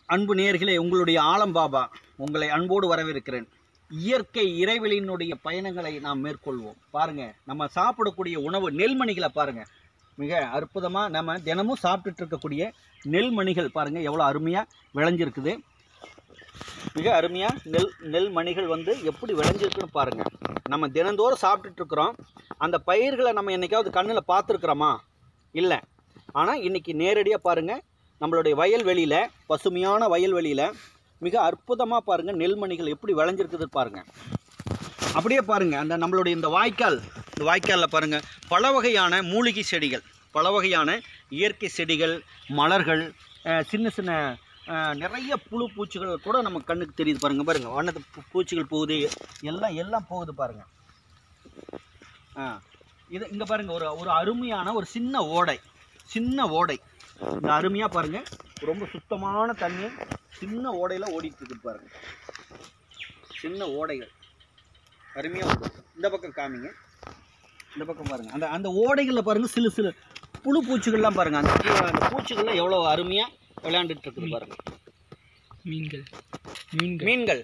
அன்பு நேயர்களே உங்களுடைய ஆலம் பாபா உங்களை அன்போடு வரவேற்கிறேன் இயற்கை இறைவெளியினுடைய பயணங்களை நாம் மேற்கொள்வோம் பாருங்க நம்ம சாப்பிடக்கூடிய உணவு நெல்மணிகளை பாருங்க மிக அற்புதமாக நம்ம தினமும் சாப்பிட்டுட்டு இருக்கக்கூடிய நெல்மணிகள் பாருங்க எவ்வளோ அருமையாக விளைஞ்சிருக்குது மிக அருமையாக நெல் நெல் மணிகள் வந்து எப்படி விளைஞ்சிருக்குன்னு பாருங்கள் நம்ம தினந்தோறும் சாப்பிட்டுட்டு இருக்கிறோம் அந்த பயிர்களை நம்ம என்னைக்காவது கண்ணில் பார்த்துருக்குறோமா இல்லை ஆனால் இன்றைக்கி நேரடியாக பாருங்கள் நம்மளுடைய வயல்வெளியில் பசுமையான வயல்வெளியில் மிக அற்புதமாக பாருங்கள் நெல்மணிகள் எப்படி விளைஞ்சிருக்குது பாருங்கள் அப்படியே பாருங்கள் அந்த நம்மளுடைய இந்த வாய்க்கால் இந்த வாய்க்காலில் பாருங்கள் பல வகையான மூலிகை செடிகள் பல வகையான இயற்கை செடிகள் மலர்கள் அஹ், சின்ன சின்ன அஹ், நிறைய புழு பூச்சிகள் கூட நம்ம கண்ணுக்கு தெரியுது பாருங்கள் பாருங்கள் வண்ணத்து பூ- பூச்சிகள் போகுது எல்லாம் எல்லாம் போகுது பாருங்கள் ஆ இது இங்கே பாருங்கள் ஒரு ஒரு அருமையான ஒரு சின்ன ஓடை சின்ன ஓடை இந்த அருமையாக பாருங்கள் ரொம்ப சுத்தமான தண்ணி சின்ன ஓடையில் ஓடிட்டு இருக்குது பாருங்கள் சின்ன ஓடைகள் அருமையாக ஓடும் இந்த பக்கம் காமிங்க இந்த பக்கம் பாருங்கள் அந்த அந்த ஓடைகளில் பாருங்கள் சிலு சிலு புழு பூச்சிகள்லாம் பாருங்கள் அந்த பூ- அந்த பூச்சிகள்லாம் எவ்வளோ அருமையாக விளையாண்டுட்டு இருக்குது பாருங்கள் மீன்கள் மீன்கள் மீன்கள்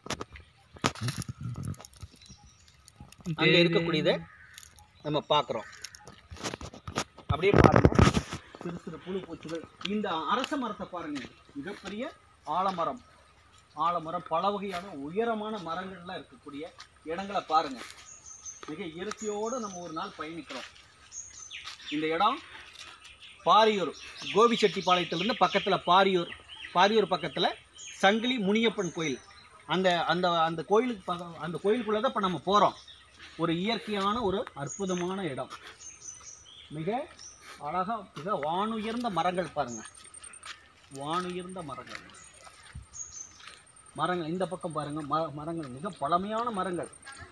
அங்கே இருக்கக்கூடியதை நம்ம பார்க்குறோம் அப்படியே பாருங்க சிறு சிறு புழு பூச்சிகள் இந்த அரச மரத்தை பாருங்க மிகப்பெரிய ஆலமரம் ஆலமரம் பல வகையான உயரமான மரங்கள்லாம் இருக்கக்கூடிய இடங்களை பாருங்க மிக இயற்கையோடு நம்ம ஒரு நாள் பயணிக்கிறோம் இந்த இடம் பாரியூர் கோபிச்செட்டிப்பாளையத்திலேருந்து பக்கத்தில் பாரியூர் பாரியூர் பக்கத்தில் சங்கிலி முனியப்பன் கோயில் அந்த அந்த அந்த கோயிலுக்கு பக்கம் அந்த கோயிலுக்குள்ளே தான் இப்போ நம்ம போகிறோம் ஒரு இயற்கையான ஒரு அற்புதமான இடம் மிக அழகாக மிக வானுயர்ந்த மரங்கள் பாருங்க வானுயர்ந்த மரங்கள் மரங்கள் இந்த பக்கம் பாருங்க ம மரங்கள் மிக பழமையான மரங்கள்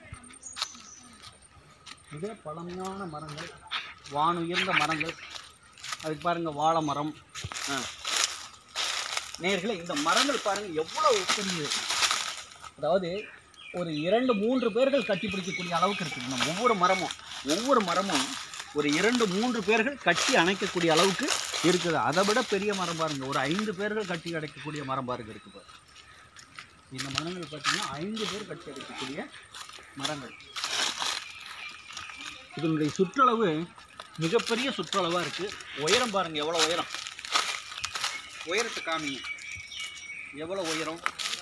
மிக பழமையான மரங்கள் வானுயர்ந்த மரங்கள் அதுக்கு பாருங்க வாழை மரம் ஆ நேர்களே இந்த மரங்கள் பாருங்க எவ்வளவு பெரிய அதாவது ஒரு இரண்டு மூன்று பேர்கள் கட்டி பிடிக்கக்கூடிய அளவுக்கு இருக்குது நம்ம ஒவ்வொரு மரமும் ஒவ்வொரு மரமும் ஒரு இரண்டு மூன்று பேர்கள் கட்டி அணைக்கக்கூடிய அளவுக்கு இருக்குது அதை விட பெரிய மரம் பாருங்க ஒரு ஐந்து பேர்கள் கட்டி அடைக்கக்கூடிய மரம் பாருங்க இருக்கு பாருங்க இந்த மரங்கள் பார்த்தீங்கன்னா ஐந்து பேர் கட்டி அடைக்கக்கூடிய மரங்கள் இதனுடைய சுற்றளவு மிகப்பெரிய சுற்றளவாக இருக்குது உயரம் பாருங்க எவ்வளோ உயரம் உயரத்தை காமிங்க எவ்வளோ உயரம்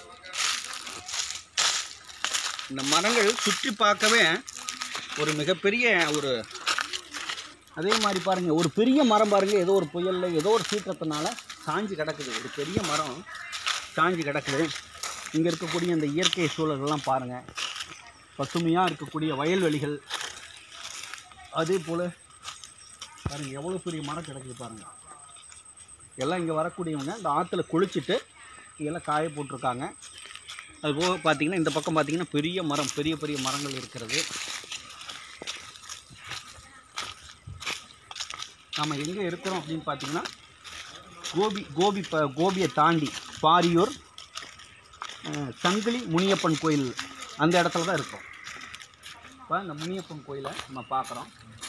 இந்த மரங்கள் சுற்றி பார்க்கவே ஒரு மிகப்பெரிய ஒரு அதே மாதிரி பாருங்கள் ஒரு பெரிய மரம் பாருங்கள் ஏதோ ஒரு புயலில் ஏதோ ஒரு சீற்றத்தினால சாஞ்சு கிடக்குது ஒரு பெரிய மரம் சாஞ்சு கிடக்குது இங்கே இருக்கக்கூடிய இந்த இயற்கை சூழல்கள்லாம் பாருங்கள் பசுமையாக இருக்கக்கூடிய வயல்வெளிகள் அதே போல் பாருங்கள் எவ்வளோ பெரிய மரம் கிடக்குது பாருங்கள் எல்லாம் இங்கே வரக்கூடியவங்க இந்த ஆற்றுல குளிச்சுட்டு இதெல்லாம் காய போட்டிருக்காங்க அது போக பார்த்தீங்கன்னா இந்த பக்கம் பார்த்தீங்கன்னா பெரிய மரம் பெரிய பெரிய மரங்கள் இருக்கிறது நம்ம எங்கே இருக்கிறோம் அப்படின்னு பார்த்தீங்கன்னா கோபி கோபி ப கோபியை தாண்டி பாரியூர் அஹ், சங்கிலி முனியப்பன் கோயில் அந்த இடத்துல தான் இருக்கோம் இப்போ இந்த முனியப்பன் கோயிலை நம்ம பார்க்குறோம்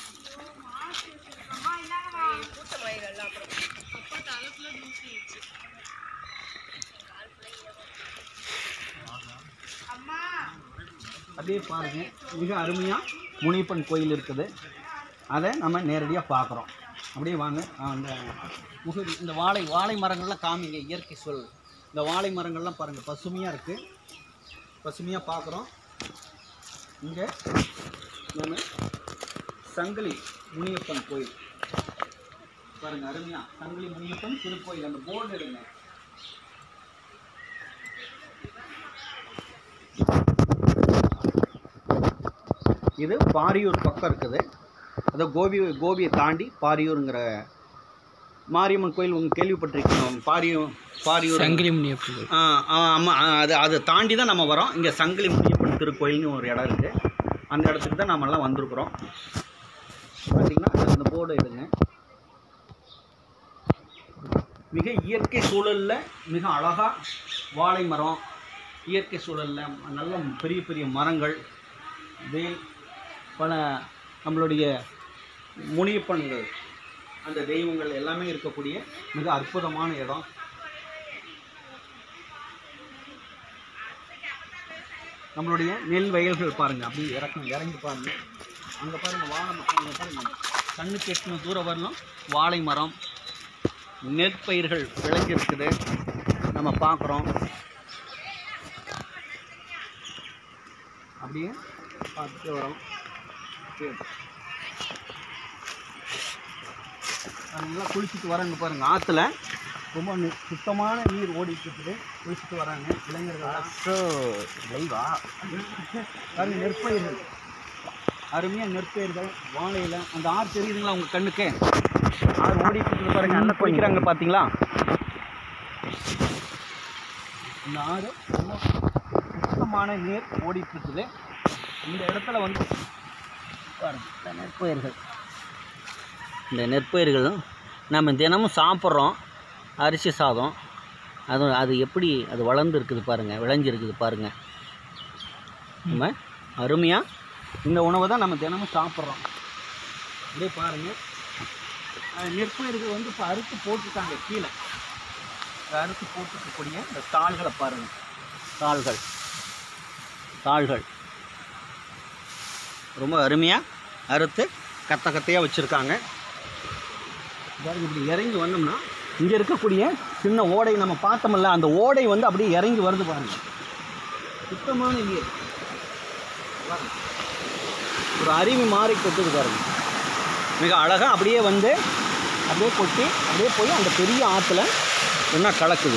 அப்படியே பாருங்கள் மிக அருமையாக முனியப்பன் கோயில் இருக்குது அதை நம்ம நேரடியாக பார்க்குறோம் அப்படியே வாங்க அந்த முகதி இந்த வாழை வாழை மரங்கள்லாம் காமிங்க இயற்கை சொல் இந்த வாழை மரங்கள்லாம் பாருங்கள் பசுமையாக இருக்குது பசுமையாக பார்க்குறோம் இங்கே நம்ம சங்கிலி முனியப்பன் கோயில் பாருங்கள் அருமையாக சங்கிலி முனியப்பன் திருக்கோயில் அந்த போர்டு எடுங்க இது பாரியூர் பக்கம் இருக்குது அதாவது கோபி கோபியை தாண்டி பாரியூருங்கிற மாரியம்மன் கோயில் உங்க கேள்விப்பட்டிருக்கீங்க பாரியூர் பாரியூர் சங்கிலி முனியப்பன் ஆ ஆமாம் அது அதை தாண்டி தான் நம்ம வரோம் இங்கே சங்கிலி முனியப்பன் திருக்கோயில்னு ஒரு இடம் இருக்குது அந்த இடத்துக்கு தான் நம்மெல்லாம் வந்திருக்கிறோம் பார்த்தீங்கன்னா அந்த போர்டு எடுங்க மிக இயற்கை சூழலில் மிக அழகாக வாழை மரம் இயற்கை சூழலில் நல்ல பெரிய பெரிய மரங்கள் வேல் பல நம்மளுடைய முனியப்பன்கள் அந்த தெய்வங்கள் எல்லாமே இருக்கக்கூடிய மிக அற்புதமான இடம் நம்மளுடைய நெல் வயல்கள் பாருங்க அப்படி இறக்கும் இறங்கி பாருங்க அங்கே பாருங்க வாழை மரம் அங்கே பாருங்க கண்ணுக்கு எட்டுன தூரம் வரலாம் வாழை மரம் நெற்பயிர்கள் விளைஞ்சிருக்குது நம்ம பார்க்குறோம் அப்படியே பார்த்துட்டு வரோம் சரி. நல்லா குளிச்சுட்டு வராங்க பாருங்க ஆற்றுல ரொம்ப நி- சுத்தமான நீர் ஓடிட்டு இருக்குது குளிச்சுட்டு வராங்க இளைஞர்கள் லைவா பாருங்க நெற்பயிர்கள் அருமையாக நெற்பயிர்கள் வாழையில அந்த ஆறு தெரியுதுங்களா உங்கள் கண்ணுக்கு ஆறு ஓடிட்டு இருக்குது பாருங்க நல்லா குளிக்கிறாங்க பார்த்தீங்களா இந்த ஆறு ரொம்ப சுத்தமான நீர் ஓடிட்டு இருக்குது இந்த இடத்துல வந்து பாருங்க இந்த நெற்பயிர்கள் இந்த நெற்பயிர்கள் நம்ம தினமும் சாப்பிட்றோம் அரிசி சாதம் அது அது எப்படி அது வளர்ந்து இருக்குது பாருங்கள் விளைஞ்சிருக்குது பாருங்கள் நம்ம அருமையாக இந்த உணவை தான் நம்ம தினமும் சாப்பிட்றோம் அப்படியே பாருங்கள் நெற்பயிர்கள் வந்து இப்போ அறுத்து போட்டுட்டாங்க கீழே இந்த அறுத்து போட்டுக்கக்கூடிய இந்த தாள்களை பாருங்கள் தாள்கள் தாள்கள் ரொம்ப அருமையாக அறுத்து கத்த கத்தையாக வச்சுருக்காங்க பாருங்க இப்படி இறங்கி வந்தோம்னா இங்கே இருக்கக்கூடிய சின்ன ஓடை நம்ம பார்த்தோம்ல அந்த ஓடை வந்து அப்படியே இறங்கி வருது பாருங்க சுத்தமான நீர் பாருங்க. ஒரு அருவி மாறி கொட்டுது பாருங்க மிக அழகாக அப்படியே வந்து அப்படியே கொட்டி அப்படியே போய் அந்த பெரிய ஆற்றுல ஒன்றா கலக்குது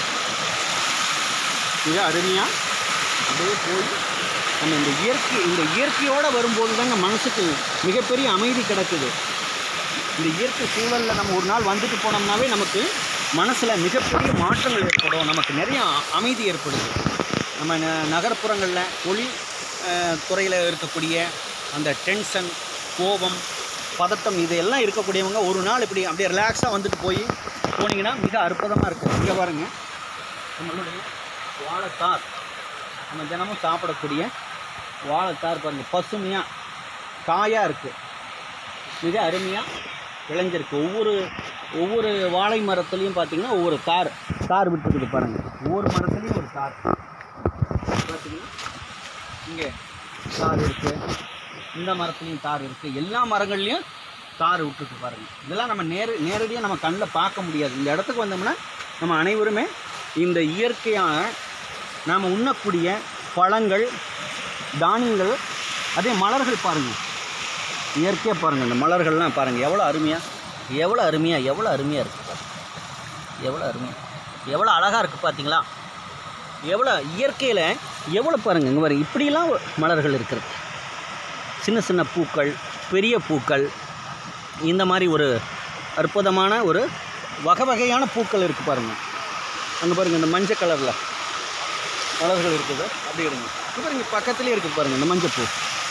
மிக அருமையாக அப்படியே போய் நம்ம இந்த இயற்கை இந்த இயற்கையோடு வரும்போது தாங்க மனசுக்கு மிகப்பெரிய அமைதி கிடக்குது இந்த இயற்கை சூழலில் நம்ம ஒரு நாள் வந்துட்டு போனோம்னாவே நமக்கு மனசில் மிகப்பெரிய மாற்றங்கள் ஏற்படும் நமக்கு நிறைய அமைதி ஏற்படுது நம்ம ந நகர்ப்புறங்களில் தொழில் துறையில் இருக்கக்கூடிய அந்த டென்ஷன் கோபம் பதட்டம் இதெல்லாம் இருக்கக்கூடியவங்க ஒரு நாள் இப்படி அப்படியே ரிலாக்ஸாக வந்துட்டு போய் போனீங்கன்னா மிக அற்புதமாக இருக்கும் இங்கே பாருங்க நம்மளுடைய வாழைத்தார் நம்ம தினமும் சாப்பிடக்கூடிய வாழைத்தார் பாருங்கள் பசுமையாக காயாக இருக்குது மிக அருமையாக விளைஞ்சிருக்கு ஒவ்வொரு ஒவ்வொரு வாழை மரத்துலேயும் பார்த்தீங்கன்னா ஒவ்வொரு தார் தார் விட்டுருக்குது பாருங்கள் ஒவ்வொரு மரத்துலேயும் ஒரு தார் பார்த்தீங்கன்னா இங்கே தார் இருக்குது இந்த மரத்துலேயும் தார் இருக்குது எல்லா மரங்கள்லேயும் தார் விட்டுருக்கு பாருங்கள் இதெல்லாம் நம்ம நேர நேரடியாக நம்ம கண்ணில் பார்க்க முடியாது இந்த இடத்துக்கு வந்தோம்னா நம்ம அனைவருமே இந்த இயற்கையான நாம் உண்ணக்கூடிய பழங்கள் தானியங்கள் அதே மலர்கள் பாருங்கள் இயற்கையாக பாருங்கள் இந்த மலர்கள்லாம் பாருங்கள் எவ்வளோ அருமையாக எவ்வளோ அருமையாக எவ்வளோ அருமையாக இருக்குது பாருங்க எவ்வளோ அருமையாக எவ்வளோ அழகாக இருக்குது பார்த்தீங்களா எவ்வளோ இயற்கையில் எவ்வளோ பாருங்கள் இங்கே பாருங்க இப்படிலாம் மலர்கள் இருக்கிறது சின்ன சின்ன பூக்கள் பெரிய பூக்கள் இந்த மாதிரி ஒரு அற்புதமான ஒரு வகை வகையான பூக்கள் இருக்குது பாருங்கள் அங்கே பாருங்கள் இந்த மஞ்சள் கலரில் மலர்கள் இருக்குது அப்படி எடுங்க இங்க பாருங்க பக்கத்துலேயே இருக்குது பாருங்கள் இந்த மஞ்சள் பூ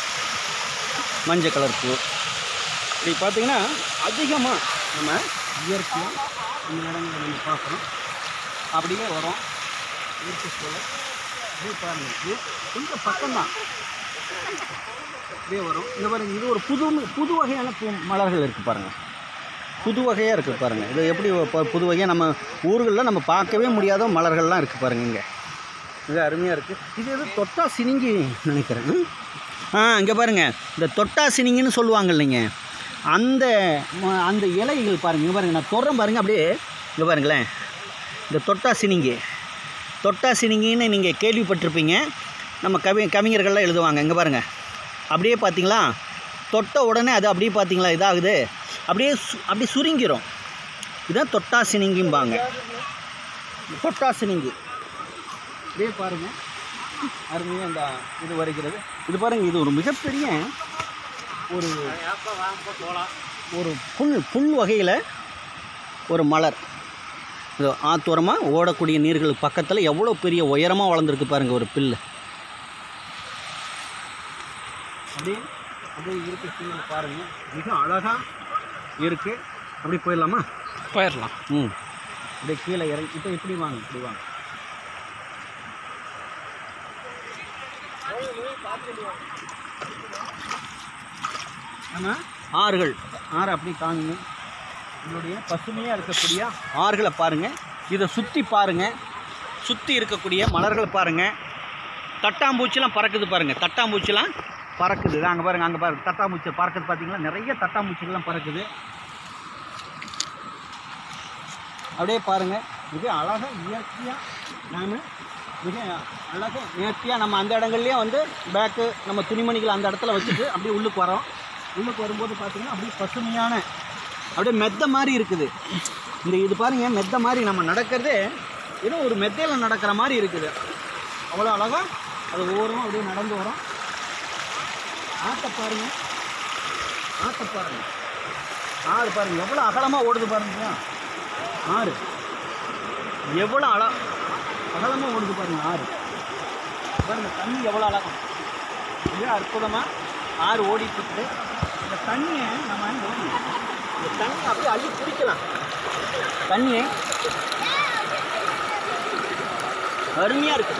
மஞ்சள் கலர் பூ இப்படி பார்த்தீங்கன்னா அதிகமாக நம்ம இயற்கையாக இந்த இடங்களை நம்ம பார்க்குறோம் அப்படியே வரோம் இயற்கை சூழல் அப்படியே பாருங்கள் இது கொஞ்சம் பக்கம்தான் அப்படியே வரும் இந்த பாருங்க இது ஒரு புது புது வகையான பூ மலர்கள் இருக்குது பாருங்கள் புது வகையாக இருக்குது பாருங்கள் இது எப்படி ப- புது வகையாக நம்ம ஊர்களில் நம்ம பார்க்கவே முடியாத மலர்கள்லாம் இருக்குது பாருங்கள் இங்கே மிக அருமையாக இருக்குது இது எது தொட்டா சினிங்கி நினைக்கிறேன் ம்? ஆ இங்கே பாருங்கள் இந்த தொட்டா சினிங்கின்னு சொல்லுவாங்க இல்லைங்க அந்த ம- அந்த இலைகள் பாருங்கள் இங்கே பாருங்கள் நான் தொடரம் பாருங்கள் அப்படியே இங்கே பாருங்களேன் இந்த தொட்டா சினிங்கி தொட்டா சினிங்கின்னு நீங்கள் கேள்விப்பட்டிருப்பீங்க நம்ம கவி கவிஞர்கள்லாம் எழுதுவாங்க இங்கே பாருங்கள் அப்படியே பார்த்தீங்களா தொட்ட உடனே அது அப்படியே பார்த்தீங்களா இதாகுது அப்படியே சு அப்படியே சுருங்கிரும் இதுதான் தொட்டா சினிங்கிம்பாங்க தொட்டா சினிங்கி இதே பாருங்க அருமையாக அந்த இது வருகிறது இது பாருங்க இது ஒரு மிகப்பெரிய ஒரு ஒரு புல் புல் வகையில் ஒரு மலர் இது ஆத்தோரமாக ஓடக்கூடிய நீர்கள் பக்கத்தில் எவ்வளோ பெரிய உயரமாக வளர்ந்துருக்கு பாருங்க ஒரு பில்லு அப்படியே அப்படியே இருக்க சூழல் பாருங்க மிக அழகாக இருக்கு அப்படி போயிடலாமா போயிடலாம் ம் அப்படியே கீழே இறங்கி இப்போ இப்படி வாங்க இப்படி வாங்க ஆனால் ஆறுகள் ஆறு அப்படி காணுங்க இதனுடைய பசுமையாக இருக்கக்கூடிய ஆறுகளை பாருங்கள் இதை சுற்றி பாருங்கள் சுற்றி இருக்கக்கூடிய மலர்களை பாருங்கள் தட்டாம்பூச்சிலாம் பறக்குது பாருங்கள் தட்டாம்பூச்சிலாம் பறக்குது அங்கே பாருங்கள் அங்கே பாருங்க தட்டாம்பூச்சி பறக்குது பார்த்தீங்களா நிறைய தட்டாம்பூச்சிகள்லாம் பறக்குது அப்படியே பாருங்கள் மிக அழகாக இயற்கையாக நாம் மிக அழகாக நேர்த்தியாக நம்ம அந்த இடங்கள்லேயே வந்து பேக்கு நம்ம துணிமணிகள் அந்த இடத்துல வச்சுட்டு அப்படியே உள்ளுக்கு வரோம் உள்ளுக்கு வரும்போது பார்த்தீங்கன்னா அப்படியே பசுமையான அப்படியே மெத்த மாதிரி இருக்குது இந்த இது பாருங்க மெத்த மாதிரி நம்ம நடக்கிறதே ஏதோ ஒரு மெத்தையில் நடக்கிற மாதிரி இருக்குது அவ்வளோ அழகாக அது ஓரமாக அப்படியே நடந்து வரோம் ஆட்டை பாருங்க ஆட்டை பாருங்க ஆறு பாருங்க எவ்வளோ அகலமாக ஓடுது பாருங்க ஆறு எவ்வளோ அழ அகலமாக ஓடுது பாருங்க ஆறு பாருங்க தண்ணி எவ்வளோ அழகம் மிக அற்புதமாக ஆறு ஓடிட்டு இருக்குது இந்த தண்ணியை நம்ம இந்த தண்ணி அப்படியே அள்ளி குடிக்கலாம் தண்ணியை அருமையாக இருக்குது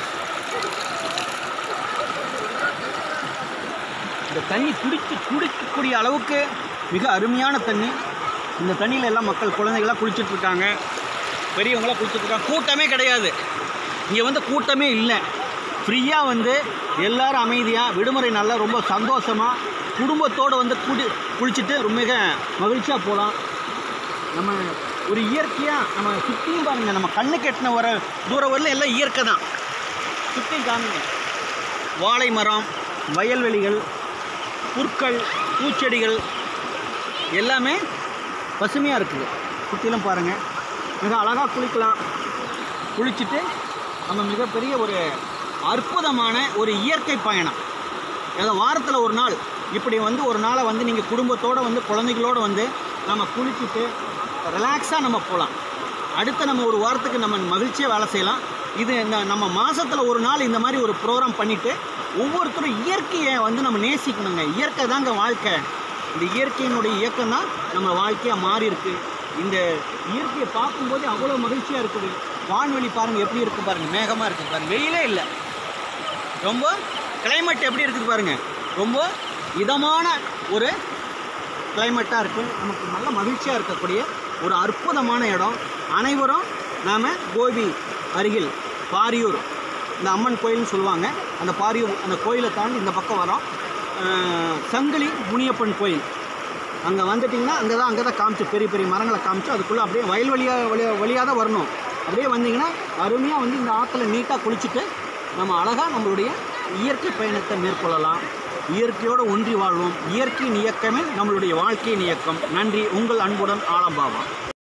இந்த தண்ணி குடிச்சு குடிக்கக்கூடிய அளவுக்கு மிக அருமையான தண்ணி இந்த தண்ணியில் எல்லாம் மக்கள் குழந்தைகள்லாம் குளிச்சுட்டு இருக்காங்க பெரியவங்களாம் குளிச்சுட்டு இருக்காங்க கூட்டமே கிடையாது இங்கே வந்து கூட்டமே இல்லை ஃப்ரீயாக வந்து எல்லாரும் அமைதியாக விடுமுறை நல்லா ரொம்ப சந்தோஷமாக குடும்பத்தோடு வந்து குடி குளிச்சுட்டு ரொம்ப மிக மகிழ்ச்சியாக போகலாம் நம்ம ஒரு இயற்கையாக நம்ம சுற்றியும் பாருங்கள் நம்ம கண்ணு கெட்டின வர தூரம் வரல எல்லாம் இயற்கை தான் சுற்றியும் காணுங்க வாழை மரம் வயல்வெளிகள் புற்கள் பூச்செடிகள் எல்லாமே பசுமையாக இருக்குது சுற்றிலும் பாருங்கள் மிக அழகாக குளிக்கலாம் குளிச்சுட்டு நம்ம மிகப்பெரிய ஒரு அற்புதமான ஒரு இயற்கை பயணம் ஏதோ வாரத்தில் ஒரு நாள் இப்படி வந்து ஒரு நாளை வந்து நீங்கள் குடும்பத்தோடு வந்து குழந்தைகளோடு வந்து நம்ம குளிச்சுட்டு ரிலாக்ஸாக நம்ம போகலாம் அடுத்து நம்ம ஒரு வாரத்துக்கு நம்ம மகிழ்ச்சியாக வேலை செய்யலாம் இது இந்த நம்ம மாதத்தில் ஒரு நாள் இந்த மாதிரி ஒரு ப்ரோக்ராம் பண்ணிவிட்டு ஒவ்வொருத்தரும் இயற்கையை வந்து நம்ம நேசிக்கணுங்க இயற்கை தாங்க வாழ்க்கை இந்த இயற்கையினுடைய இயக்கம் தான் நம்ம வாழ்க்கையாக மாறி இருக்கு இந்த இயற்கையை பார்க்கும்போது அவ்வளோ மகிழ்ச்சியாக இருக்குது வான்வெளி பாருங்கள் எப்படி இருக்குது பாருங்கள் மேகமாக இருக்குது பாருங்கள் வெயிலே இல்லை ரொம்ப கிளைமேட் எப்படி இருக்குது பாருங்கள் ரொம்ப இதமான ஒரு கிளைமேட்டாக இருக்குது நமக்கு நல்ல மகிழ்ச்சியாக இருக்கக்கூடிய ஒரு அற்புதமான இடம் அனைவரும் நாம் கோபி அருகில் பாரியூர் இந்த அம்மன் கோயில்னு சொல்லுவாங்க அந்த பாரியூர் அந்த கோயிலை தாண்டி இந்த பக்கம் வரோம் அஹ், சங்கிலி முனியப்பன் கோயில் அங்கே வந்துட்டிங்கன்னா அங்கே தான் அங்கே தான் காமிச்சு பெரிய பெரிய மரங்களை காமிச்சு அதுக்குள்ளே அப்படியே வயல் வழியாக வழியாக வழியாக தான் வரணும் அப்படியே வந்தீங்கன்னா அருமையாக வந்து இந்த ஆற்றுல நீட்டாக குளிச்சுட்டு நம்ம அழகாக நம்மளுடைய இயற்கை பயணத்தை மேற்கொள்ளலாம் இயற்கையோடு ஒன்றி வாழ்வோம் இயற்கையின் இயக்கமே நம்மளுடைய வாழ்க்கையின் இயக்கம் நன்றி உங்கள் அன்புடன் ஆலம்பாவா